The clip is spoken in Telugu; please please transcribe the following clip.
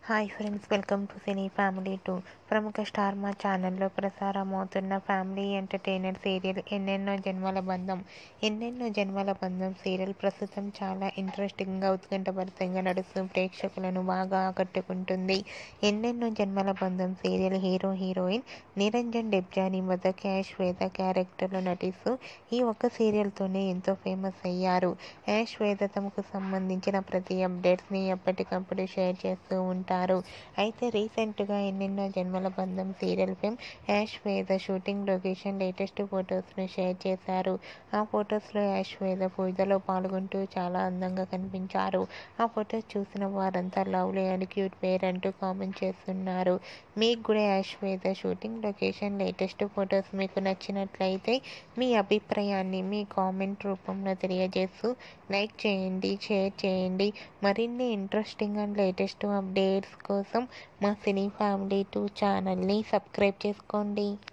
hi friends welcome to cine family two ప్రముఖ స్టార్ మా ఛానల్లో ప్రసారమవుతున్న ఫ్యామిలీ ఎంటర్టైనర్ సీరియల్ ఎన్నెన్నో జన్మల బంధం ఎన్నెన్నో జన్మల బంధం సీరియల్ ప్రస్తుతం చాలా ఇంట్రెస్టింగ్గా ఉత్కంఠభరితంగా నడుస్తూ ప్రేక్షకులను బాగా ఆకట్టుకుంటుంది ఎన్నెన్నో జన్మల బంధం serial hero heroine Niranjan Debjani వద్ద యాష్ వేద క్యారెక్టర్లో నటిస్తూ ఈ ఒక్క సీరియల్తోనే ఎంతో ఫేమస్ అయ్యారు యాష్ వేద తమకు సంబంధించిన ప్రతి అప్డేట్స్ని ఎప్పటికప్పుడు షేర్ చేస్తూ ఉంటారు అయితే రీసెంట్గా ఎన్నెన్నో జన్మల బంధం serial film Yash Veda shooting location latest ఫొటోస్ను షేర్ చేశారు ఆ ఫొటోస్లో యాష్ వేద పూజలో పాల్గొంటూ చాలా అందంగా కనిపించారు ఆ ఫొటోస్ చూసిన వారంతా లవ్లీ అండ్ క్యూట్ పేర్ అంటూ కామెంట్ చేస్తున్నారు మీకు కూడా ash Veda shooting location latest photos మీకు నచ్చినట్లయితే మీ అభిప్రాయాన్ని మీ కామెంట్ రూపంలో తెలియజేస్తూ లైక్ చేయండి షేర్ చేయండి మరిన్ని ఇంట్రెస్టింగ్ అండ్ లేటెస్ట్ అప్డేట్స్ కోసం మా సినీ ఫ్యామిలీ టూ ఛానల్ని సబ్స్క్రైబ్ చేసుకోండి